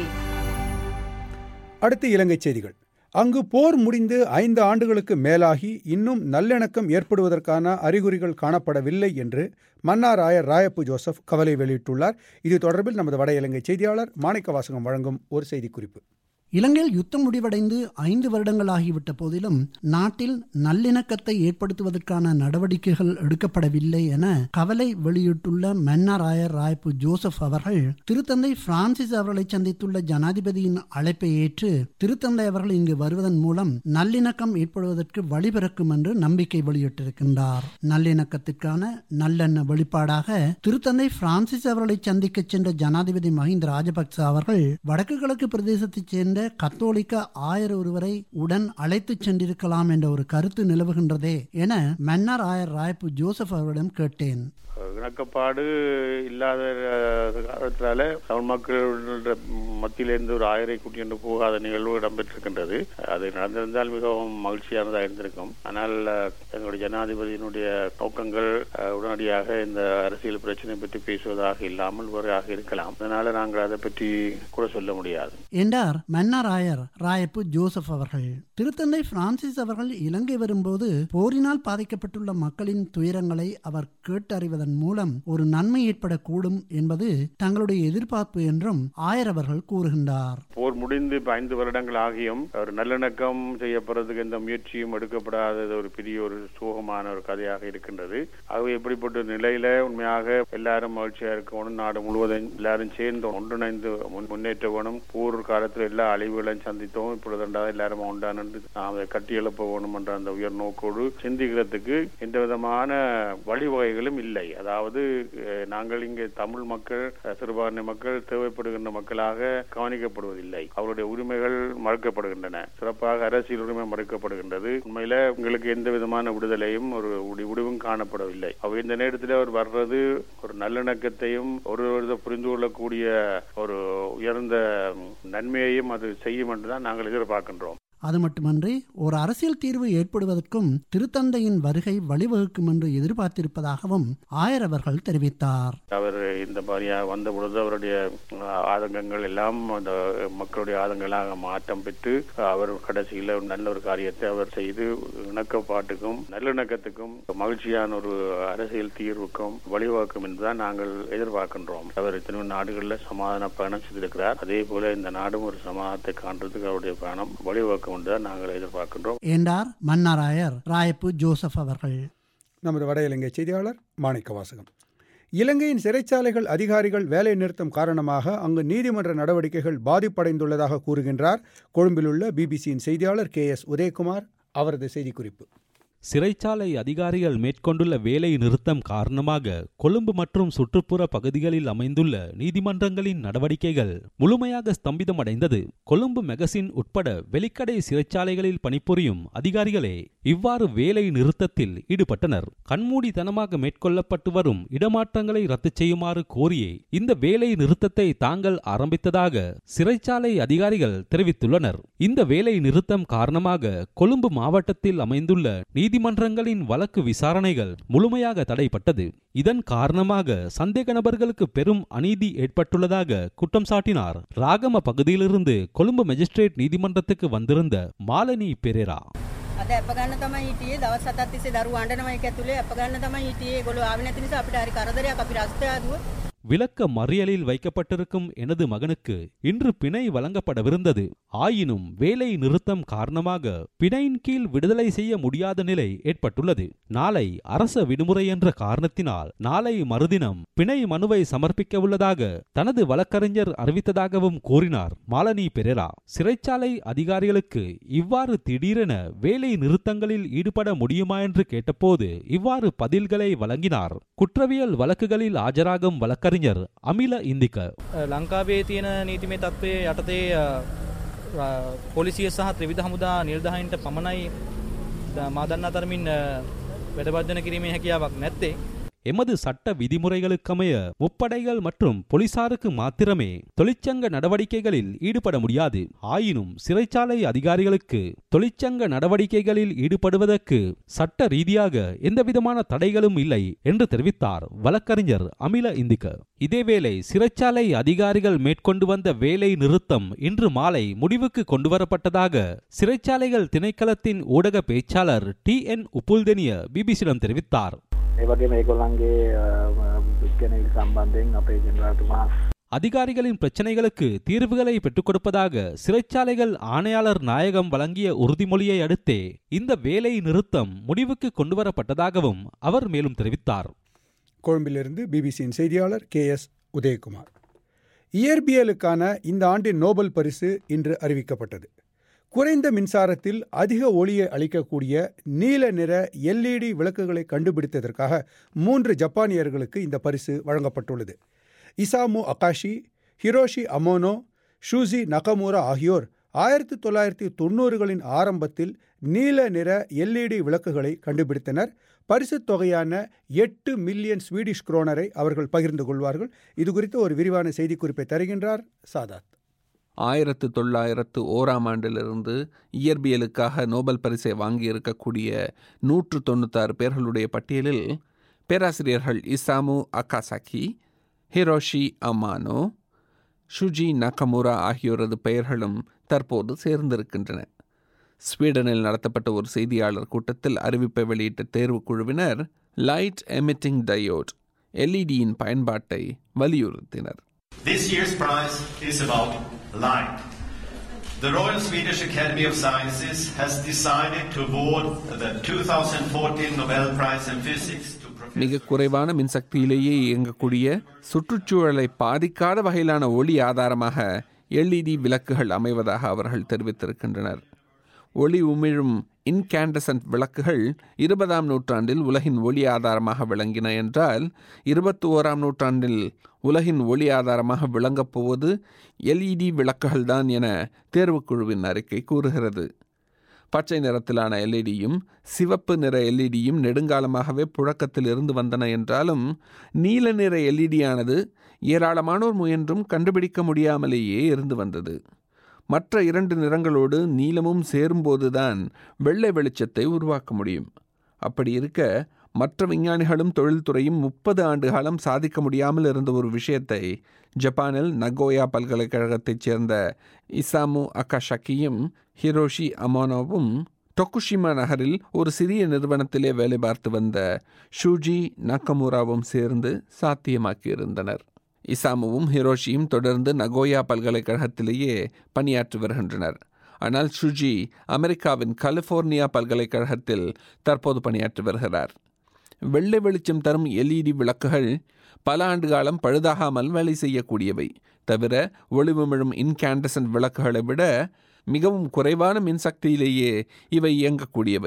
[SPEAKER 1] அடுத்து இலங்கை செய்திகள் அங்கு போர் முடிந்து ஐந்து ஆண்டுகளுக்கு மேலாகி இன்னும் நல்லிணக்கம் ஏற்படுவதற்கான அறிகுறிகள் காணப்படவில்லை என்று மன்னார் ஆயர் ராயப்பு ஜோசப் கவலை வெளியிட்டுள்ளார் இது தொடர்பில் நமது வட இலங்கை செய்தியாளர் மாணிக்க வாசகம் வழங்கும் ஒரு செய்திக்குறிப்பு
[SPEAKER 15] இலங்கையில் யுத்தம் முடிவடைந்து ஐந்து வருடங்களாகிவிட்ட போதிலும் நாட்டில் நல்லிணக்கத்தை ஏற்படுத்துவதற்கான நடவடிக்கைகள் எடுக்கப்படவில்லை என கவலை வெளியிட்டுள்ள மன்னார் ஆயர் ராய்ப்பு ஜோசப் அவர்கள் திருத்தந்தை பிரான்சிஸ் அவர்களை சந்தித்துள்ள ஜனாதிபதியின் அழைப்பை ஏற்று திருத்தந்தை அவர்கள் இங்கு வருவதன் மூலம் நல்லிணக்கம் ஏற்படுவதற்கு வழிபிறக்கும் என்று நம்பிக்கை வெளியிட்டிருக்கின்றார் நல்லிணக்கத்திற்கான நல்லெண்ண வெளிப்பாடாக திருத்தந்தை பிரான்சிஸ் அவர்களை சந்திக்க சென்ற ஜனாதிபதி மஹிந்த ராஜபக்ச அவர்கள் வடக்கு கிழக்கு பிரதேசத்தைச் சேர்ந்த கத்தோலிக்க ஆயர் ஒருவரை உடன் அழைத்துச் சென்றிருக்கலாம் என்ற ஒரு கருத்து நிலவுகின்றதே என மன்னர் ஆயர் ராய்ப்பு ஜோசப் அவரிடம் கேட்டேன்
[SPEAKER 3] இணக்கப்பாடு இல்லாத அஹ், காரணத்தினால தமிழ் மக்களோட மத்தியிலிருந்து ஒரு ஆயிரை கூட்டி என்று போகாத நிகழ்வு இடம்பெற்றிருக்கின்றது அது நடந்திருந்தால் மிகவும் மகிழ்ச்சியானதாக இருந்திருக்கும் ஆனால் அஹ், எங்களுடைய ஜனாதிபதியினுடைய நோக்கங்கள் அஹ், உடனடியாக இந்த அரசியல் பிரச்சனை பற்றி பேசுவதாக இல்லாமல் வேறாக இருக்கலாம் அதனால நாங்கள் அதை பற்றி கூட சொல்ல முடியாது
[SPEAKER 15] என்றார் மன்னர் ஆயர் ராயப்பு ஜோசப் அவர்கள் திருத்தந்தை பிரான்சிஸ் அவர்கள் இலங்கை வரும்போது போரினால் பாதிக்கப்பட்டுள்ள மக்களின் துயரங்களை அவர் கேட்டறிவதன் மூலம் ஒரு நன்மை ஏற்படக்கூடும் என்பது தங்களுடைய எதிர்பார்ப்பு என்றும் ஆயர் அவர்கள் கூறுகின்றார்
[SPEAKER 3] போர் முடிந்து இப்ப ஐந்து வருடங்கள் ஆகியும் ஒரு நல்லிணக்கம் செய்யப்படுறதுக்கு எந்த முயற்சியும் எடுக்கப்படாதது ஒரு பெரிய ஒரு சோகமான ஒரு கதையாக இருக்கின்றது ஆகவே இப்படிப்பட்ட நிலையில உண்மையாக எல்லாரும் மகிழ்ச்சியா இருக்கணும் நாடு முழுவதும் எல்லாரும் சேர்ந்து ஒன்றிணைந்து முன்- முன்னேற்ற வேணும் போர் காலத்தில் எல்லா அழிவுகளையும் சந்தித்தோம் இப்பொழுது ரெண்டாவது எல்லாரும் ஒன்றான நாம் அதை கட்டி எழுப்ப வேணும் என்ற அந்த உயர் நோக்கோடு சிந்திக்கிறதுக்கு எந்த விதமான வழிவகைகளும் இல்லை அதாவது அஹ், நாங்கள் இங்கே தமிழ் மக்கள் அஹ், சிறுபான்மை மக்கள் தேவைப்படுகின்ற மக்களாக கவனிக்கப்படுவதில்லை அவருடைய உரிமைகள் மறுக்கப்படுகின்றன சிறப்பாக அரசியல் உரிமை மறுக்கப்படுகின்றது உண்மையில உங்களுக்கு எந்த விதமான விடுதலையும் ஒரு உடி- முடிவும் காணப்படவில்லை அவ இந்த நேரத்தில் அவர் வர்றது ஒரு நல்லிணக்கத்தையும் ஒரு வித புரிந்து கொள்ளக்கூடிய ஒரு உயர்ந்த ம், நன்மையையும் அது செய்யும் என்றுதான் நாங்கள் எதிர்பார்க்கின்றோம்
[SPEAKER 15] அது மட்டுமன்றி ஒரு அரசியல் தீர்வு ஏற்படுவதற்கும் திருத்தந்தையின் வருகை வழிவகுக்கும் என்று எதிர்பார்த்திருப்பதாகவும் ஆயர் அவர்கள் தெரிவித்தார்
[SPEAKER 3] அவர் இந்த மாதிரியா வந்த பொழுது அவருடைய அஹ், ஆதங்கங்கள் எல்லாம் அந்த மக்களுடைய ஆதங்கங்களாக மாற்றம் பெற்று அவர் கடைசியில் ஒரு நல்ல ஒரு காரியத்தை அவர் செய்து இணக்கப்பாட்டுக்கும் நல்லிணக்கத்துக்கும் மகிழ்ச்சியான ஒரு அரசியல் தீர்வுக்கும் வழிவகுக்கும் என்றுதான் நாங்கள் எதிர்பார்க்கின்றோம் அவர் எத்தனையோ நாடுகளில் சமாதான பயணம் செய்திருக்கிறார் அதே போல இந்த நாடும் ஒரு சமாதானத்தை காண்றதுக்கு அவருடைய பயணம் வழிவகுக்கும் என்றுதான் நாங்கள் எதிர்பார்க்கின்றோம்
[SPEAKER 15] என்றார் மன்னார் ஆயர் ராயப்பு ஜோசப் அவர்கள்
[SPEAKER 1] நமது வட இலங்கை செய்தியாளர் மாணிக்க வாசகம் இலங்கையின் சிறைச்சாலைகள் அதிகாரிகள் வேலை நிறுத்தம் காரணமாக அங்கு நீதிமன்ற நடவடிக்கைகள் பாதிப்படைந்துள்ளதாக கூறுகின்றார் கொழும்பிலுள்ள பிபிசியின் செய்தியாளர் கே எஸ் உதயகுமார் அவரது செய்திக்குறிப்பு
[SPEAKER 16] சிறைச்சாலை அதிகாரிகள் மேற்கொண்டுள்ள வேலை நிறுத்தம் காரணமாக கொழும்பு மற்றும் சுற்றுப்புற பகுதிகளில் அமைந்துள்ள நீதிமன்றங்களின் நடவடிக்கைகள் முழுமையாக ஸ்தம்பிதமடைந்தது கொழும்பு மெகசின் உட்பட வெளிக்கடை சிறைச்சாலைகளில் பணிபுரியும் அதிகாரிகளே இவ்வாறு வேலை நிறுத்தத்தில் ஈடுபட்டனர் கண்மூடித்தனமாக மேற்கொள்ளப்பட்டு வரும் இடமாற்றங்களை ரத்து செய்யுமாறு கோரியே இந்த வேலை நிறுத்தத்தை தாங்கள் ஆரம்பித்ததாக சிறைச்சாலை அதிகாரிகள் தெரிவித்துள்ளனர் இந்த வேலை நிறுத்தம் காரணமாக கொழும்பு மாவட்டத்தில் அமைந்துள்ள நீதிமன்றங்களின் வழக்கு விசாரணைகள் முழுமையாக தடைப்பட்டது இதன் காரணமாக சந்தேக நபர்களுக்கு பெரும் அநீதி ஏற்பட்டுள்ளதாக குற்றம் சாட்டினார் ராகம பகுதியிலிருந்து கொழும்பு மெஜிஸ்ட்ரேட் நீதிமன்றத்துக்கு வந்திருந்த மாலனி பெரேரா
[SPEAKER 17] අද අප ගන්න තමයි හිටියේ දවස් හතක් තිස්සේ දරුවෝ අඬනවා ඒක ඇතුලේ අප ගන්න තමයි හිටියේ ඒගොල්ලෝ ආවේ නැති නිසා අපිට හරි කරදරයක් අපි රස්ತೆ ආදුව
[SPEAKER 16] விளக்க மறியலில் வைக்கப்பட்டிருக்கும் எனது மகனுக்கு இன்று பிணை வழங்கப்படவிருந்தது ஆயினும் வேலை நிறுத்தம் காரணமாக பிணையின் கீழ் விடுதலை செய்ய முடியாத நிலை ஏற்பட்டுள்ளது நாளை அரச விடுமுறை என்ற காரணத்தினால் நாளை மறுதினம் பிணை மனுவை சமர்ப்பிக்க உள்ளதாக தனது வழக்கறிஞர் அறிவித்ததாகவும் கூறினார் மாலனி பெரேரா சிறைச்சாலை அதிகாரிகளுக்கு இவ்வாறு திடீரென வேலை நிறுத்தங்களில் ஈடுபட முடியுமா என்று கேட்டபோது இவ்வாறு பதில்களை வழங்கினார் குற்றவியல் வழக்குகளில் ஆஜராகும் வழக்கறிஞர் அறிஞர் அமில இந்திක
[SPEAKER 18] ලංකාවේ තියෙන නීතිමය තත්ත්වය යටතේ පොලිසිය සහ ත්‍රවිධ හමුදා නිර්ධහයින්ට පමණයි මාදන්න තරමින් වැඩවර්ජන කිරීමේ හැකියාවක් නැත්තේ
[SPEAKER 16] எமது சட்ட விதிமுறைகளுக்கமைய முப்படைகள் மற்றும் போலீசாருக்கு மாத்திரமே தொழிற்சங்க நடவடிக்கைகளில் ஈடுபட முடியாது ஆயினும் சிறைச்சாலை அதிகாரிகளுக்கு தொழிற்சங்க நடவடிக்கைகளில் ஈடுபடுவதற்கு சட்ட ரீதியாக எந்தவிதமான தடைகளும் இல்லை என்று தெரிவித்தார் வழக்கறிஞர் அமில இந்திக்க இதேவேளை சிறைச்சாலை அதிகாரிகள் மேற்கொண்டு வந்த வேலை நிறுத்தம் இன்று மாலை முடிவுக்கு கொண்டுவரப்பட்டதாக சிறைச்சாலைகள் திணைக்களத்தின் ஊடக பேச்சாளர் டி என் உப்புல்தெனிய பிபிசியிடம் தெரிவித்தார்
[SPEAKER 19] ඒවගේ මේකොල්ලන්ගේ විද්ගනවිල් සම්බන්ධයෙන් අපේ ජනරාතුමා
[SPEAKER 16] அதிகாரிகளின் பிரச்சனைகளுக்கு தீர்வுகளை பெற்றுக் கொடுப்பதாக சிறைச்சாலைகள் ஆணையாளர் நாயகம் வழங்கிய உறுதிமொழியை அடுத்தே இந்த வேலை நிறுத்தம் முடிவுக்கு கொண்டுவரப்பட்டதாகவும் அவர் மேலும் தெரிவித்தார்
[SPEAKER 1] கொழும்பிலிருந்து பிபிசியின் செய்தியாளர் கே எஸ் உதயகுமார் இயற்பியலுக்கான இந்த ஆண்டின் நோபல் பரிசு இன்று அறிவிக்கப்பட்டது குறைந்த மின்சாரத்தில் அதிக ஒளியை அளிக்கக்கூடிய நீல நிற எல்இடி விளக்குகளை கண்டுபிடித்ததற்காக மூன்று ஜப்பானியர்களுக்கு இந்த பரிசு வழங்கப்பட்டுள்ளது இசாமு அகாஷி ஹிரோஷி அமோனோ ஷூசி நகமூரா ஆகியோர் ஆயிரத்தி தொள்ளாயிரத்தி தொண்ணூறுகளின் ஆரம்பத்தில் நீல நிற எல்இடி விளக்குகளை கண்டுபிடித்தனர் பரிசுத் தொகையான எட்டு மில்லியன் ஸ்வீடிஷ் குரோனரை அவர்கள் பகிர்ந்து கொள்வார்கள் இது குறித்து ஒரு விரிவான செய்திக்குறிப்பை தருகின்றார் சாதாத்
[SPEAKER 20] ஆயிரத்து தொள்ளாயிரத்து ஓராம் ஆண்டிலிருந்து இயற்பியலுக்காக நோபல் பரிசை வாங்கியிருக்கக்கூடிய நூற்று தொண்ணூத்தாறு பேர்களுடைய பட்டியலில் பேராசிரியர்கள் இசாமு அகாசாக்கி ஹிரோஷி அமானோ ஷுஜி நகமுரா ஆகியோரது பெயர்களும் தற்போது சேர்ந்திருக்கின்றன ஸ்வீடனில் நடத்தப்பட்ட ஒரு செய்தியாளர் கூட்டத்தில் அறிவிப்பை வெளியிட்ட தேர்வுக் குழுவினர் லைட் எமிட்டிங் டயோட் எல்இடியின் பயன்பாட்டை வலியுறுத்தினர்
[SPEAKER 21] This year's prize is about light. The Royal Swedish Academy of Sciences has decided to award the 2014 Nobel Prize in Physics to
[SPEAKER 20] மிக குறைவான மின்சக்தியிலேயே இயங்கக்கூடிய சுற்றுச்சூழலை பாதிக்காத வகையிலான ஒளி ஆதாரமாக எல்இடி விளக்குகள் அமைவதாக அவர்கள் தெரிவித்திருக்கின்றனர் ஒளி உமிழும் இன்கேண்டசன்ட் விளக்குகள் இருபதாம் நூற்றாண்டில் உலகின் ஒளி ஆதாரமாக விளங்கின என்றால் இருபத்தி ஓராம் நூற்றாண்டில் உலகின் ஒளி ஆதாரமாக விளங்கப் போவது எல்இடி விளக்குகள்தான் என தேர்வுக்குழுவின் அறிக்கை கூறுகிறது பச்சை நிறத்திலான எல்இடியும் சிவப்பு நிற எல்இடியும் நெடுங்காலமாகவே புழக்கத்தில் இருந்து வந்தன என்றாலும் நீல நிற எல்இடியானது ஏராளமானோர் முயன்றும் கண்டுபிடிக்க முடியாமலேயே இருந்து வந்தது மற்ற இரண்டு நிறங்களோடு நீலமும் சேரும்போதுதான் வெள்ளை வெளிச்சத்தை உருவாக்க முடியும் அப்படி இருக்க மற்ற விஞ்ஞானிகளும் தொழில்துறையும் முப்பது ஆண்டு காலம் சாதிக்க முடியாமல் இருந்த ஒரு விஷயத்தை ஜப்பானில் நகோயா பல்கலைக்கழகத்தைச் சேர்ந்த இசாமு அகாஷக்கியும் ஹிரோஷி அமானோவும் டொக்குஷிமா நகரில் ஒரு சிறிய நிறுவனத்திலே வேலை பார்த்து வந்த ஷூஜி நக்கமுராவும் சேர்ந்து சாத்தியமாக்கியிருந்தனர் இசாமுவும் ஹிரோஷியும் தொடர்ந்து நகோயா பல்கலைக்கழகத்திலேயே பணியாற்றி வருகின்றனர் ஆனால் ஷுஜி அமெரிக்காவின் கலிஃபோர்னியா பல்கலைக்கழகத்தில் தற்போது பணியாற்றி வருகிறார் வெள்ளை வெளிச்சம் தரும் எல்இடி விளக்குகள் பல ஆண்டு காலம் பழுதாகாமல் வேலை செய்யக்கூடியவை தவிர ஒளிவுமிழும் இன்கேண்டசன்ட் விளக்குகளை விட மிகவும் குறைவான மின்சக்தியிலேயே இவை இயங்கக்கூடியவை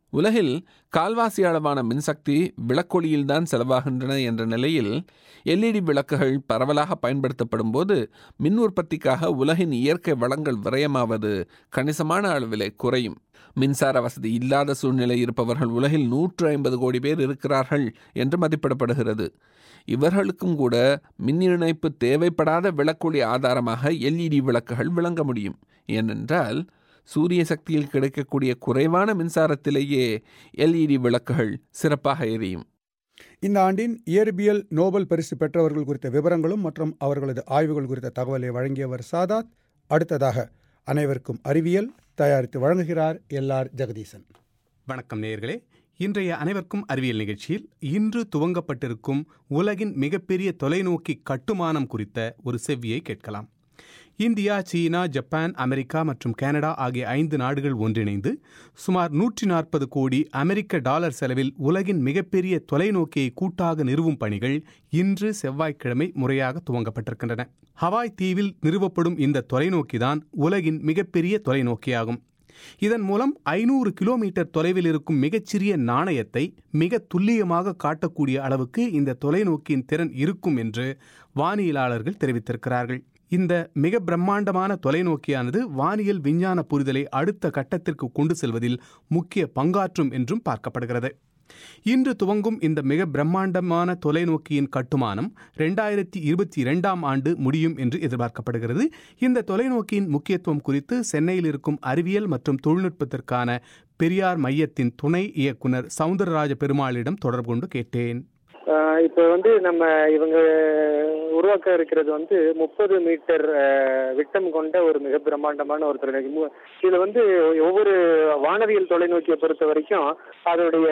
[SPEAKER 20] உலகில் கால்வாசி அளவான மின்சக்தி விளக்கொளியில்தான் செலவாகின்றன என்ற நிலையில் எல்இடி விளக்குகள் பரவலாக பயன்படுத்தப்படும் போது மின் உற்பத்திக்காக உலகின் இயற்கை வளங்கள் விரயமாவது கணிசமான அளவிலே குறையும் மின்சார வசதி இல்லாத சூழ்நிலை இருப்பவர்கள் உலகில் நூற்று ஐம்பது கோடி பேர் இருக்கிறார்கள் என்று மதிப்பிடப்படுகிறது இவர்களுக்கும் கூட மின் இணைப்பு தேவைப்படாத விளக்கொளி ஆதாரமாக எல்இடி விளக்குகள் விளங்க முடியும் ஏனென்றால் சூரிய சக்தியில் கிடைக்கக்கூடிய குறைவான மின்சாரத்திலேயே எல்இடி விளக்குகள் சிறப்பாக எரியும்
[SPEAKER 1] இந்த ஆண்டின் இயற்பியல் நோபல் பரிசு பெற்றவர்கள் குறித்த விவரங்களும் மற்றும் அவர்களது ஆய்வுகள் குறித்த தகவலை வழங்கியவர் சாதாத் அடுத்ததாக அனைவருக்கும் அறிவியல் தயாரித்து வழங்குகிறார் எல்ஆர் ஜெகதீசன்
[SPEAKER 6] வணக்கம் நேயர்களே இன்றைய அனைவருக்கும் அறிவியல் நிகழ்ச்சியில் இன்று துவங்கப்பட்டிருக்கும் உலகின் மிகப்பெரிய தொலைநோக்கி கட்டுமானம் குறித்த ஒரு செவ்வியை கேட்கலாம் இந்தியா சீனா ஜப்பான் அமெரிக்கா மற்றும் கனடா ஆகிய ஐந்து நாடுகள் ஒன்றிணைந்து சுமார் நூற்றி நாற்பது கோடி அமெரிக்க டாலர் செலவில் உலகின் மிகப்பெரிய தொலைநோக்கியை கூட்டாக நிறுவும் பணிகள் இன்று செவ்வாய்க்கிழமை முறையாக துவங்கப்பட்டிருக்கின்றன ஹவாய் தீவில் நிறுவப்படும் இந்த தொலைநோக்கிதான் உலகின் மிகப்பெரிய தொலைநோக்கியாகும் இதன் மூலம் ஐநூறு கிலோமீட்டர் தொலைவில் இருக்கும் மிகச்சிறிய நாணயத்தை மிக துல்லியமாக காட்டக்கூடிய அளவுக்கு இந்த தொலைநோக்கியின் திறன் இருக்கும் என்று வானியலாளர்கள் தெரிவித்திருக்கிறார்கள் இந்த மிக பிரம்மாண்டமான தொலைநோக்கியானது வானியல் விஞ்ஞான புரிதலை அடுத்த கட்டத்திற்கு கொண்டு செல்வதில் முக்கிய பங்காற்றும் என்றும் பார்க்கப்படுகிறது இன்று துவங்கும் இந்த மிக பிரம்மாண்டமான தொலைநோக்கியின் கட்டுமானம் ரெண்டாயிரத்தி இருபத்தி இரண்டாம் ஆண்டு முடியும் என்று எதிர்பார்க்கப்படுகிறது இந்த தொலைநோக்கியின் முக்கியத்துவம் குறித்து சென்னையில் இருக்கும் அறிவியல் மற்றும் தொழில்நுட்பத்திற்கான பெரியார் மையத்தின் துணை இயக்குனர் சவுந்தரராஜ பெருமாளிடம் தொடர்பு கொண்டு கேட்டேன்
[SPEAKER 22] இப்போ வந்து நம்ம இவங்க உருவாக்க இருக்கிறது வந்து முப்பது மீட்டர் விட்டம் கொண்ட ஒரு மிக பிரம்மாண்டமான ஒரு தொலைநோக்கி இதுல வந்து ஒவ்வொரு வானவியல் தொலைநோக்கியை பொறுத்த வரைக்கும் அதோடைய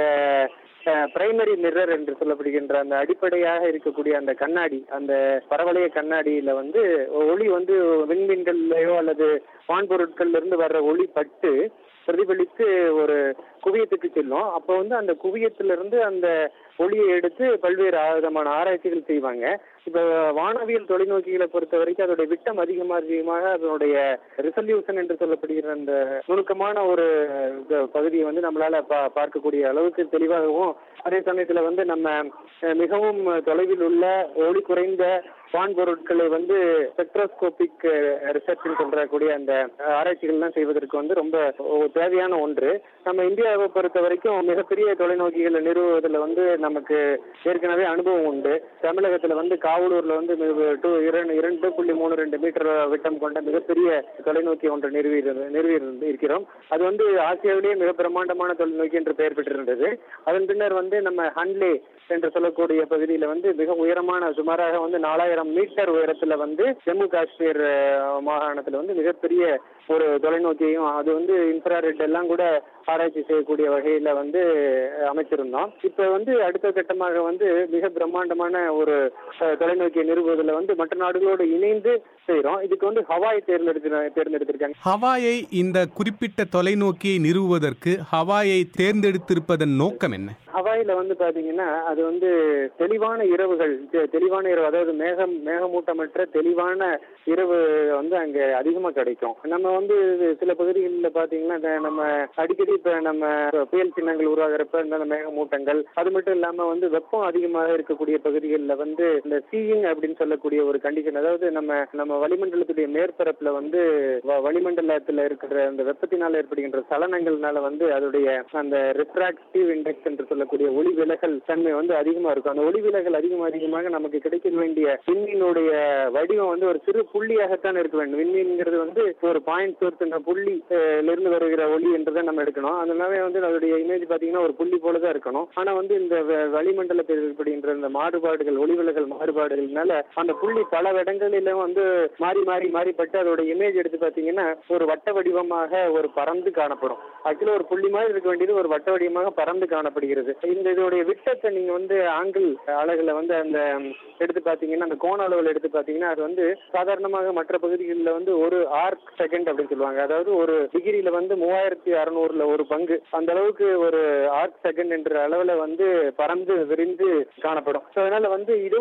[SPEAKER 22] பிரைமரி மிரர் என்று சொல்லப்படுகின்ற அந்த அடிப்படையாக இருக்கக்கூடிய அந்த கண்ணாடி அந்த பரவளைய கண்ணாடியில வந்து ஒளி வந்து விண்மீன்கள்லயோ அல்லது வான்பொருட்கள்ல இருந்து வர்ற ஒளி பட்டு பிரதிபலித்து ஒரு குவியத்துக்கு செல்லும் அப்போ வந்து அந்த குவியத்திலிருந்து அந்த ஒளியை எடுத்து பல்வேறு விதமான ஆராய்ச்சிகள் செய்வாங்க இப்ப வானவியல் தொலைநோக்கிகளை பொறுத்த வரைக்கும் அதோடைய விட்டம் அதிகமாக அதிகமாக அதனுடைய ரிசல்யூஷன் என்று சொல்லப்படுகிற அந்த நுணுக்கமான ஒரு பகுதியை வந்து நம்மளால பா பார்க்கக்கூடிய அளவுக்கு தெளிவாகவும் அதே சமயத்துல வந்து நம்ம மிகவும் தொலைவில் உள்ள ஒளி குறைந்த வான்பொருட்களை வந்து ஸ்பெக்ட்ரோஸ்கோபிக் ரிசர்ச் சொல்றக்கூடிய அந்த ஆராய்ச்சிகள்லாம் செய்வதற்கு வந்து ரொம்ப தேவையான ஒன்று நம்ம இந்தியாவை பொறுத்த வரைக்கும் மிகப்பெரிய தொலைநோக்கிகளை நிறுவுவதில் வந்து நமக்கு ஏற்கனவே அனுபவம் உண்டு தமிழகத்துல வந்து காவலூர்ல வந்து டூ இரண்டு இரண்டு புள்ளி மூணு ரெண்டு மீட்டர் விட்டம் கொண்ட மிகப்பெரிய தொலைநோக்கி ஒன்று நிறுவி நிறுவி இருக்கிறோம் அது வந்து ஆசியாவிலேயே மிக பிரம்மாண்டமான தொலைநோக்கி என்று பெயர் பெற்றிருந்தது அதன் பின்னர் வந்து நம்ம ஹன்லே என்று சொல்லக்கூடிய பகுதியில வந்து மிக உயரமான சுமாராக வந்து நாலாயிரம் மீட்டர் உயரத்துல வந்து ஜம்மு காஷ்மீர் மாகாணத்துல வந்து மிகப்பெரிய ஒரு தொலைநோக்கியையும் அது வந்து இன்ஃப்ராரெட் எல்லாம் கூட ஆராய்ச்சி செய்யக்கூடிய வகையில வந்து அமைச்சிருந்தோம் இப்ப வந்து அடுத்த கட்டமாக வந்து மிக பிரம்மாண்டமான ஒரு தொலைநோக்கியை நிறுவுவதில் வந்து மற்ற நாடுகளோடு இணைந்து செய்யறோம் இதுக்கு வந்து ஹவாய் தேர்ந்தெடுத்து தேர்ந்தெடுத்திருக்காங்க
[SPEAKER 6] ஹவாயை இந்த குறிப்பிட்ட தொலைநோக்கியை நிறுவுவதற்கு ஹவாயை தேர்ந்தெடுத்திருப்பதன் நோக்கம் என்ன
[SPEAKER 22] ஹவாயில வந்து பாத்தீங்கன்னா அது வந்து தெளிவான இரவுகள் தெளிவான இரவு அதாவது மேகம் மேகமூட்டமற்ற தெளிவான இரவு வந்து அங்க அதிகமா கிடைக்கும் நம்ம வந்து சில பகுதிகளில் பாத்தீங்கன்னா நம்ம அடிக்கடி இப்ப நம்ம புயல் சின்னங்கள் உருவாகிறப்ப இந்த மேகமூட்டங்கள் அது மட்டும் இல்லாம வந்து வெப்பம் அதிகமாக இருக்கக்கூடிய பகுதிகளில் வந்து இந்த சீயிங் அப்படின்னு சொல்லக்கூடிய ஒரு கண்டிஷன் அதாவது நம்ம நம்ம வளிமண்டலத்துடைய மேற்பரப்புல வந்து வளிமண்டலத்துல இருக்கிற அந்த வெப்பத்தினால ஏற்படுகின்ற சலனங்கள்னால வந்து அதோடைய அந்த ரிஃப்ராக்டிவ் இண்டெக்ஸ் என்று சொல்லக்கூடிய ஒளி விலகல் தன்மை வந்து அதிகமா இருக்கும் அந்த ஒளி விலகல் அதிகம் அதிகமாக நமக்கு கிடைக்க வேண்டிய விண்மீனுடைய வடிவம் வந்து ஒரு சிறு புள்ளியாகத்தான் இருக்க வேண்டும் விண்மீன்ங்கிறது வந்து ஒரு பாயிண்ட் சோர்ஸ் என்ற புள்ளி இருந்து வருகிற ஒளி என்றுதான் நம்ம எடுக்கணும் அதனால வந்து அதோடைய இமேஜ் பாத்தீங்கன்னா ஒரு புள்ளி போலதான் இருக்கணும் ஆனா வந்து இந்த வளிமண்டலத்தில் ஏற்படுகின்ற இந்த மாறுபாடுகள் ஒளி விலகல் மாறுபாடுகள்னால அந்த புள்ளி பல இடங்களில வந்து மாறி மாறி மாறிப்பட்டு அதோட இமேஜ் எடுத்து பாத்தீங்கன்னா ஒரு வட்ட வடிவமாக ஒரு பறந்து காணப்படும் ஆக்சுவலா ஒரு புள்ளி மாதிரி இருக்க வேண்டியது ஒரு வட்ட வடிவமாக பறந்து காணப்படுகிறது இந்த இதோடைய விட்டத்தை நீங்க வந்து ஆங்கிள் அழகுல வந்து அந்த எடுத்து பாத்தீங்கன்னா அந்த கோண அளவில் எடுத்து பாத்தீங்கன்னா அது வந்து சாதாரணமாக மற்ற பகுதிகளில் வந்து ஒரு ஆர்க் செகண்ட் அப்படின்னு சொல்லுவாங்க அதாவது ஒரு டிகிரியில வந்து மூவாயிரத்தி அறுநூறுல ஒரு பங்கு அந்த அளவுக்கு ஒரு ஆர்க் செகண்ட் என்ற அளவுல வந்து பறந்து விரிந்து காணப்படும் அதனால வந்து இதோட ஒரு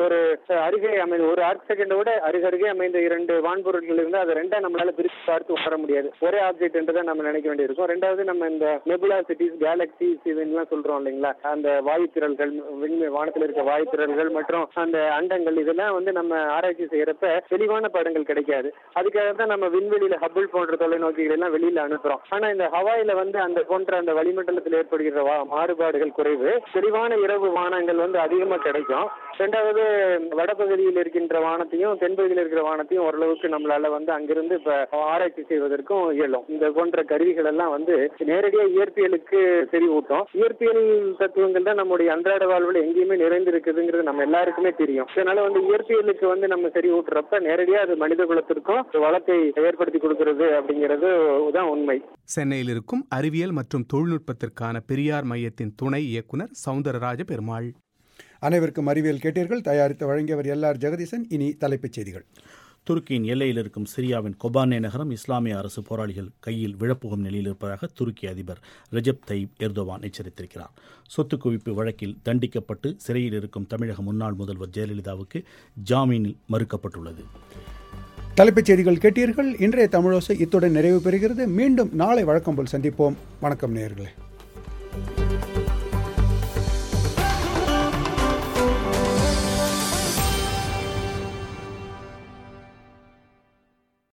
[SPEAKER 22] ஒரு அஹ், அருகே அமைந்த ஒரு ஆர்க் செகண்டோட அருகருகே அமைந்த இரண்டு வான்பொருட்கள் இருந்தால் அதை ரெண்டா நம்மளால பிரித்து பார்த்து உணர முடியாது ஒரே ஆப்ஜெக்ட் என்று தான் நம்ம நினைக்க வேண்டியிருக்கும் ரெண்டாவது நம்ம இந்த நெபுலா சிட்டிஸ் கேலக்சிஸ் இதெல்லாம் சொல்றோம் இல்லைங்களா அந்த வாயுத்திரல்கள் விண்மீ வானத்தில் இருக்க வாயுத்திரல்கள் மற்றும் அந்த அண்டங்கள் இதெல்லாம் வந்து நம்ம ஆராய்ச்சி செய்யறப்ப தெளிவான படங்கள் கிடைக்காது அதுக்காக தான் நம்ம விண்வெளியில ஹபிள் போன்ற தொலைநோக்கிகள் எல்லாம் வெளியில அனுப்புறோம் ஆனா இந்த ஹவாயில வந்து அந்த போன்ற அந்த வளிமண்டலத்தில் ஏற்படுகிற வா- மாறுபாடுகள் குறைவு தெளிவான இரவு வானங்கள் வந்து அதிகமா கிடைக்கும் ரெண்டாவது வடபகுதியில் இருக்கின்ற வானத்தையும் தென்பகுதியில் இருக்கிற வானத்தையும் ஓரளவுக்கு நம்மளால வந்து அங்கிருந்து இப்ப ஆராய்ச்சி செய்வதற்கும் இயலும் இந்த போன்ற கருவிகள் எல்லாம் வந்து நேரடியா இயற்பியலுக்கு செறிவூட்டும் இயற்பியல் தத்துவங்கள் தான் நம்முடைய அன்றாட வாழ்வில் எங்கேயுமே நிறைந்து இருக்குதுங்கிறது நம்ம எல்லாருக்குமே தெரியும் அதனால வந்து இயற்பியலுக்கு வந்து நம்ம செறிவூட்டுறப்ப நேரடியா அது மனித குலத்திற்கும் ஒரு வளத்தை ஏற்படுத்தி கொடுக்கிறது அப்படிங்கிறது தான் உண்மை
[SPEAKER 6] சென்னையில் இருக்கும் அறிவியல் மற்றும் தொழில்நுட்பத்திற்கான பெரியார் மையத்தின் துணை இயக்குனர் சவுந்தரராஜ பெருமாள்
[SPEAKER 1] அனைவருக்கும் அறிவியல் கேட்டீர்கள் தயாரித்து வழங்கியவர் எல்ஆர் ஜெகதீசன் இனி தலைப்புச் செய்திகள்
[SPEAKER 5] துருக்கியின் எல்லையில் இருக்கும் சிரியாவின் கொபானே நகரம் இஸ்லாமிய அரசு போராளிகள் கையில் விழப்போகும் நிலையில் இருப்பதாக துருக்கி அதிபர் ரெஜப் தைப் எர்தோவான் எச்சரித்திருக்கிறார் சொத்து குவிப்பு வழக்கில் தண்டிக்கப்பட்டு சிறையில் இருக்கும் தமிழக முன்னாள் முதல்வர் ஜெயலலிதாவுக்கு ஜாமீனில் மறுக்கப்பட்டுள்ளது
[SPEAKER 1] தலைப்புச் செய்திகள் கேட்டீர்கள் இன்றைய தமிழோசை இத்துடன் நிறைவு பெறுகிறது மீண்டும் நாளை வழக்கம் போல் சந்திப்போம் வணக்கம் நேயர்களே